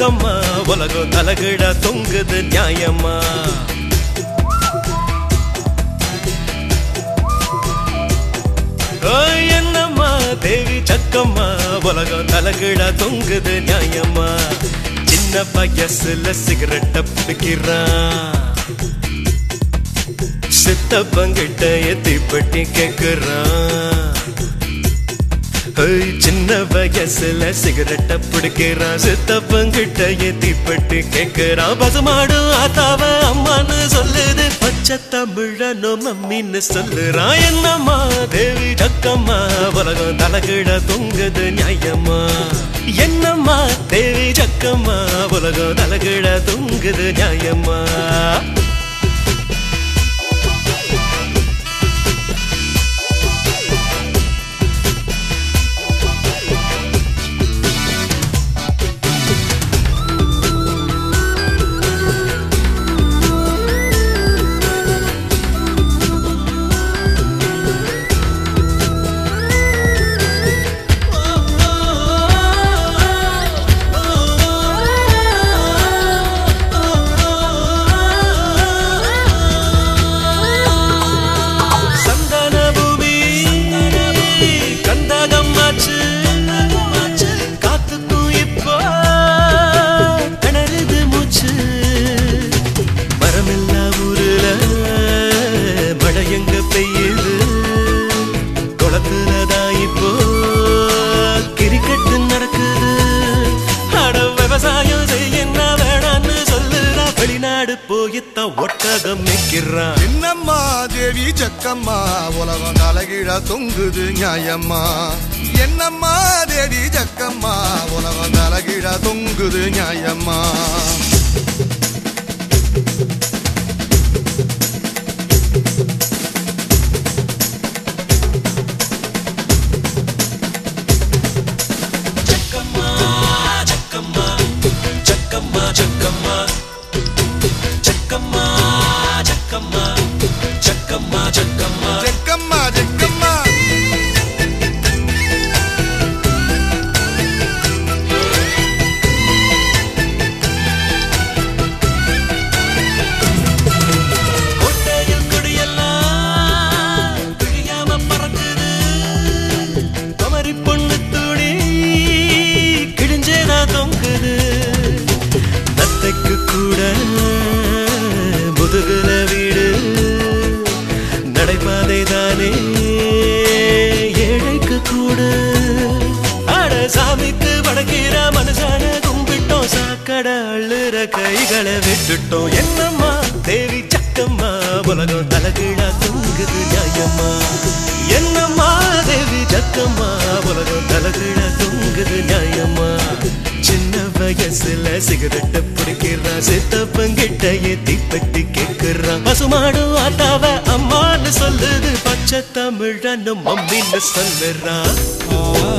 ஜக்கம்மா உலகம் தலகிட தொங்குது நியாயம்மா ஓய், என்னம்மா தேவி சக்கம்மா உலகம் தலகிட தொங்குது நியாயம்மா சின்ன வயசுல சிகரெட்ட பிடிக்கிறான் சித்தப்பங்கிட்ட எத்திப்பட்டி கேக்குறான் ஏய், சின்ன வயசுல சிகரெட்ட பிடிக்கிறான் சித்தப்பங்கிட்ட எத்திப்பட்டு கேக்குறான் பசுமாடு ஆத்தாவ அம்மான்னு சொல்லுது பச்சை தமிழனோ மம்மின்னு சொல்லுறான் என்னம்மா தேவி ஜக்கம்மா உலகம் தலகிட தொங்குது நியாயம்மா என்னம்மா தேவி ஜக்கம்மா உலகம் தலகிட தொங்குது நியாயம்மா சந்தன பூமி கந்தகம்மாச்சு காத்துக்கும் இப்போ கிணறுது மூச்சு மரமில்லா ஊருல மழை எங்க பெய்யுது குளத்துலதான் இப்போ கிரிக்கெட்டு நடக்குது அட விவசாயம் செய்ய என்ன வேணான்னு சொல்லுறா வெளிநாடு போயித்தான் ஒட்டகம் நிற்கிறான் என்னம்மா தேவி ஜக்கம்மா உலகம் தலைகீழ தொங்குது நியாயம்மா என்னம்மா தேவி ஜக்கம்மா உலகம் தலைகீழ தொங்குது நியாயம்மா ஜக்கம்மா ஜக்கம்மா ஜக்கம்மா ஜக்கம்மா ஜக்கம்மா ஜக்கம்மா ஜக்கம்மா ஜக்கம்மா ஜக்கம்மா ஜக்கம்மா கோட்டையில் கொடியெல்லாம் கிழியாம பறக்குது குமரி பொண்ணு துணி கிழிஞ்சேதா தொங்குது நத்தைக்கு கூட முதுகுல வீடு நடைபாதை தானே ஏழைக்கு கூட அட சாமிக்கு வடக்கிற மனுஷான கும்பிட்டோம் சாக்கட அள்ளுற கைகளை விட்டுட்டோம் என்னம்மா தேவி சக்கம்மா உலகம் தலகீழா தொங்குது நியாயம்மா என்னம்மா தேவி சக்கம்மா உலகம் தலகீழா தொங்குது நியாயம்மா சின்ன வயசுல சிகரெட்ட பிடிக்கிறான் சித்தப்பங்கிட்ட ஏத்தி பட்டி கேக்குறான் பசுமாடு ஆத்தாவ அம்மான்னு சொல்லுது பச்சை தமிழன்னு மம்மின்னு சொல்லுறான் ஆ